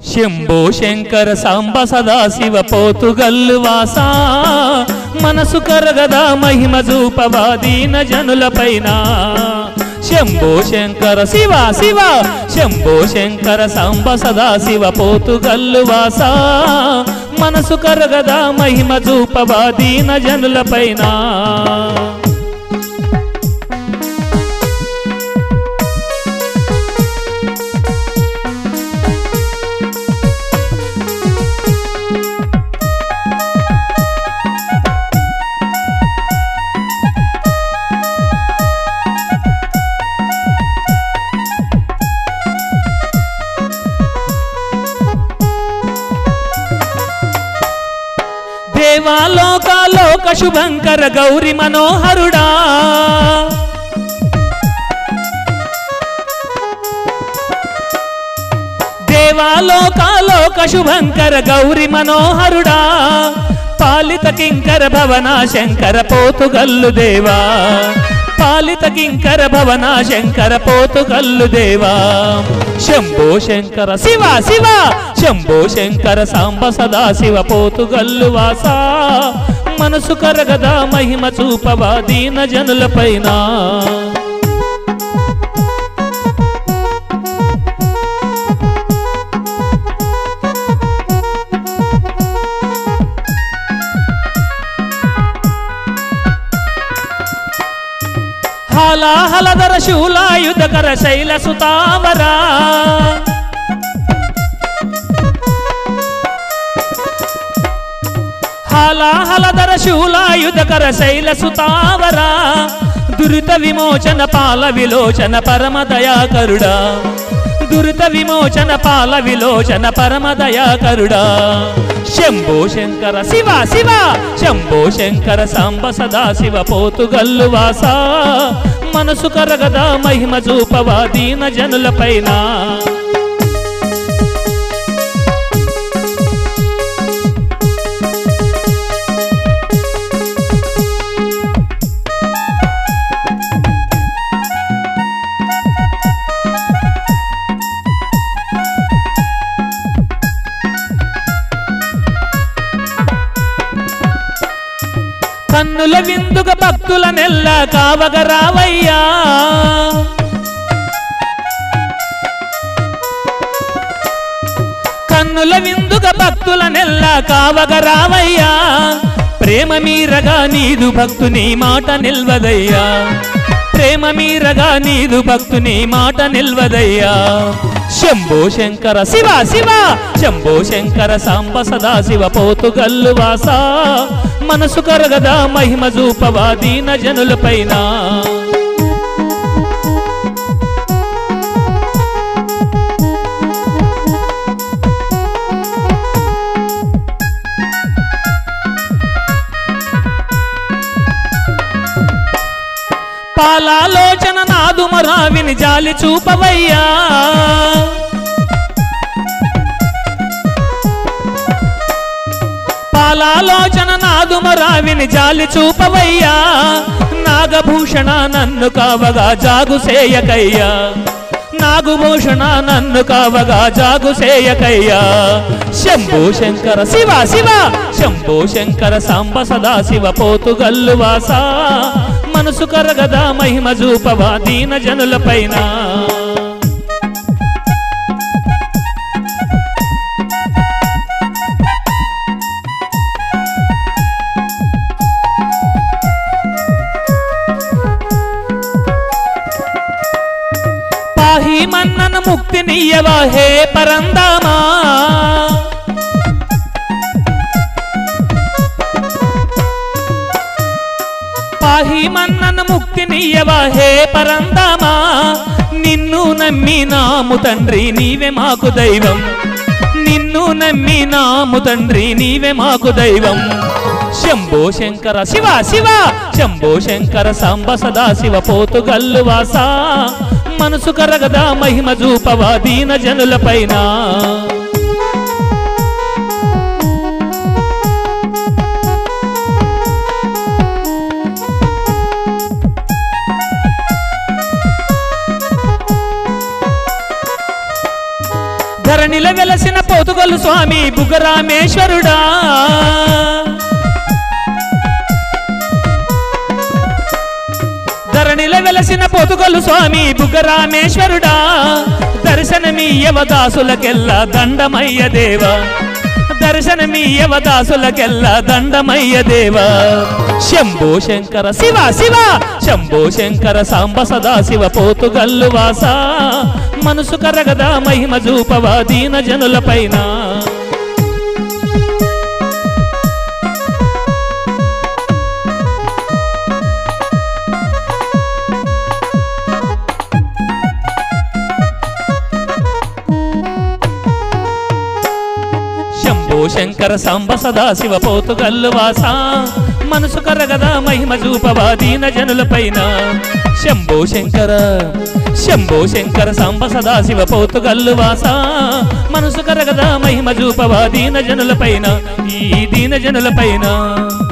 శంభో శంకర సాంబ సదాశివ పోతుగల్లు వాస మనసు కరగదా మహిమ జూపవాదీన జనులపైన శంభో శంకర శివ శివ శంభో శంకర సాంబ సదాశివ పోతుగల్లు వాస మనసు కరగదా మహిమ జూపవాదీన జనులపైన దేవాలోకాలోక శుభంకర గౌరి మనోహరుడా దేవాలోకాలోక శుభంకర గౌరి మనోహరుడా పాలిత కింకర భవన శంకర పోతుగల్లు దేవా పాలిత కింకర భవన శంకర పోతుగల్లు దేవా శంభో శంకర శివ శివ శంభో శంకర సాంబ సదా శివ పోతుగల్లు వాస మనసు కరగదా మహిమ చూపవా దీన జనులపైన హాలాహలధర శూలాయుధకర శైల సుతావరా హాలాహలధర శూలాయుధకర శైల సుతావరా దురిత విమోచన పాల విలోచన పరమ దయాకరుడా దురిత విమోచన పాల విలోచన పరమ దయాకరుడా శంభో శంకర శివ శివ శంభో శంకర సాంబ సదా శివ పోతుగల్లు వాస మనసు కరగదా మహిమ చూపవా దీన జనులపైన కన్నుల విందుగ భక్తుల నెల్ల కావగ రావయ్యా కన్నుల విందుగ భక్తుల నెల్ల కావగ రావయ్యా ప్రేమ మీరగా నీదు భక్తుని మాట నిల్వదయ్యా ప్రేమ మీరగా నీదు భక్తుని మాట నిల్వదయ్యా శంభో శంకర శివ శివ శంభో శంకర సాంబ సదా శివ పోతుగల్లు వాస మనసు కరగదా మహిమ జూపవా దీన జనులపైన పాలాలోచన నాదు మరావిని జాలి చూపవయ్యా పాలాలోచన నాదు మరావిని జాలి చూపవయ్యా నాగభూషణ నన్ను కావగా జాగు సేయకయ్యా నాగుభూషణ నన్ను కావగా జాగు సేయకయ్యా శంభో శంకర శివ శివ శంభో శంకర సాంబ సదా శివ పోతుగల్లు వాస మనసు కరగదా మహిమ జూపవా దీన జనులపైన పాహి మన్నన ముక్తి నీయవా హే పరందామా పాహి మన్నన ముక్తి నీయవా హే పరందామా నిన్ను నమ్మినాము తండ్రి నీవే మాకు దైవం నిన్ను నమ్మినాము తండ్రి నీవే మాకు దైవం శంభో శంకర శివ శివ శంభో శంకర సాంబ సదా శివ పోతుగల్లు వాస మనసు కరగదా మహిమ జూపవా దీన జనులపైన ధరణిల వెలసిన పోతుగలు స్వామి బుగరామేశ్వరుడా ధరణిల వెలసిన పొతుగలు స్వామి బుగ్గరామేశ్వరుడా దర్శనమీయవ దాసులకెల్ల దండమయ్య దేవ దర్శనమీయవ దాసులకెల్ల దండమయ్య దేవ శంభో శంకర శివ శివ శంభో శంకర సాంబ సదా శివ పోతుగల్లు వాస మనసు కరగదా మహిమ చూపవా దీన జనుల పైన శంభో శంకర సాంబ సదా శివ పోతుగల్లు వాస మనసు కరగదా మహిమ చూపవా దీన జనుల పైన శంభో శంకర శంభో శంకర సాంబ సదా శివ పోతుగల్లు వాస మనసు కరగదా మహిమ చూపవా దీన జనుల పైన ఈ దీన జనుల పైన